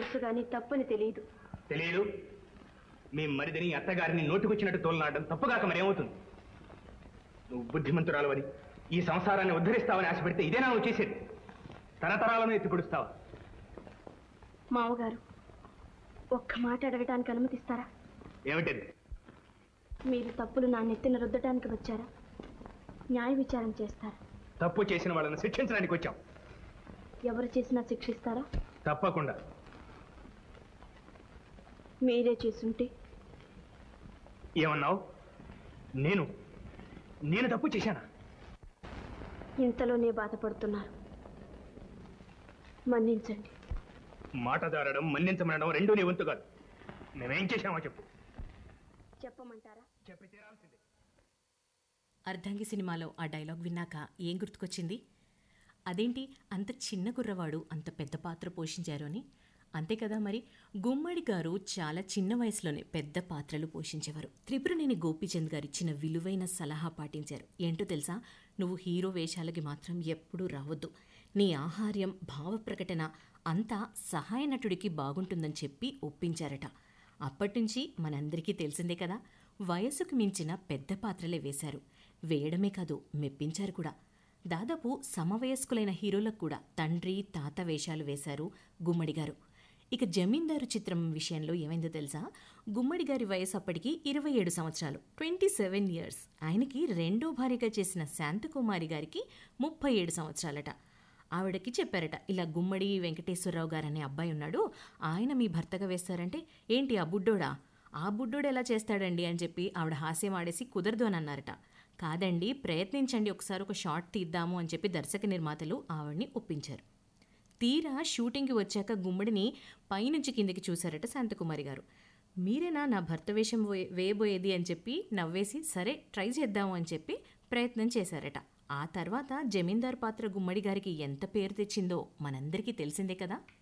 తెలుసు కానీ తప్పని తెలియదు తెలియదు మీ మరిదిని అత్తగారిని నోటుకొచ్చినట్టు తోలనాడడం తప్పుగాక మరేమవుతుంది నువ్వు బుద్ధిమంతురాలవని ఈ సంసారాన్ని ఉద్ధరిస్తావని ఆశపెడితే ఇదేనా నువ్వు చేసేది తరతరాలను ఎత్తి పొడుస్తావా మామగారు ఒక్క మాట అడగటానికి అనుమతిస్తారా ఏమిటది మీరు తప్పులు నా నెత్తిన రుద్దటానికి వచ్చారా న్యాయ విచారం చేస్తారా తప్పు చేసిన వాళ్ళని శిక్షించడానికి వచ్చాం ఎవరు చేసినా శిక్షిస్తారా తప్పకుండా మీరే చేసుంటే ఏమన్నావు నేను నేను తప్పు చేశానా ఇంతలోనే బాధపడుతున్నారు మన్నించండి మాట జారడం మన్నించమనడం రెండూ నీ వంతు కాదు మేమేం చేశామో చెప్పు చెప్పమంటారా చెప్పి తీరాల్సిందే అర్ధంగి సినిమాలో ఆ డైలాగ్ విన్నాక ఏం గుర్తుకొచ్చింది అదేంటి అంత చిన్న కుర్రవాడు అంత పెద్ద పాత్ర పోషించారు అని అంతే కదా మరి గుమ్మడి గారు చాలా చిన్న వయసులోనే పెద్ద పాత్రలు పోషించేవారు త్రిపురనేని గోపీచంద్ గారు ఇచ్చిన విలువైన సలహా పాటించారు ఏంటో తెలుసా నువ్వు హీరో వేషాలకి మాత్రం ఎప్పుడూ రావద్దు నీ ఆహార్యం భావ ప్రకటన అంతా సహాయ నటుడికి బాగుంటుందని చెప్పి ఒప్పించారట అప్పటినుంచి మనందరికీ తెలిసిందే కదా వయసుకు మించిన పెద్ద పాత్రలే వేశారు వేయడమే కాదు మెప్పించారు కూడా దాదాపు సమవయస్కులైన హీరోలకు కూడా తండ్రి తాత వేషాలు వేశారు గుమ్మడి గారు ఇక జమీందారు చిత్రం విషయంలో ఏమైందో తెలుసా గుమ్మడి గారి వయసు అప్పటికి ఇరవై ఏడు సంవత్సరాలు ట్వంటీ సెవెన్ ఇయర్స్ ఆయనకి రెండో భార్యగా చేసిన శాంతకుమారి గారికి ముప్పై ఏడు సంవత్సరాలట ఆవిడకి చెప్పారట ఇలా గుమ్మడి వెంకటేశ్వరరావు గారు అనే అబ్బాయి ఉన్నాడు ఆయన మీ భర్తగా వేస్తారంటే ఏంటి ఆ బుడ్డోడా ఆ బుడ్డోడు ఎలా చేస్తాడండి అని చెప్పి ఆవిడ హాస్యం ఆడేసి కుదరదు అని అన్నారట కాదండి ప్రయత్నించండి ఒకసారి ఒక షాట్ తీద్దాము అని చెప్పి దర్శక నిర్మాతలు ఆవిడ్ని ఒప్పించారు తీరా షూటింగ్కి వచ్చాక గుమ్మడిని పైనుంచి కిందకి చూశారట శాంతకుమారి గారు మీరేనా నా భర్త వేషం వే- వేయబోయేది అని చెప్పి నవ్వేసి సరే ట్రై చేద్దాము అని చెప్పి ప్రయత్నం చేశారట ఆ తర్వాత జమీందార్ పాత్ర గుమ్మడి గారికి ఎంత పేరు తెచ్చిందో మనందరికీ తెలిసిందే కదా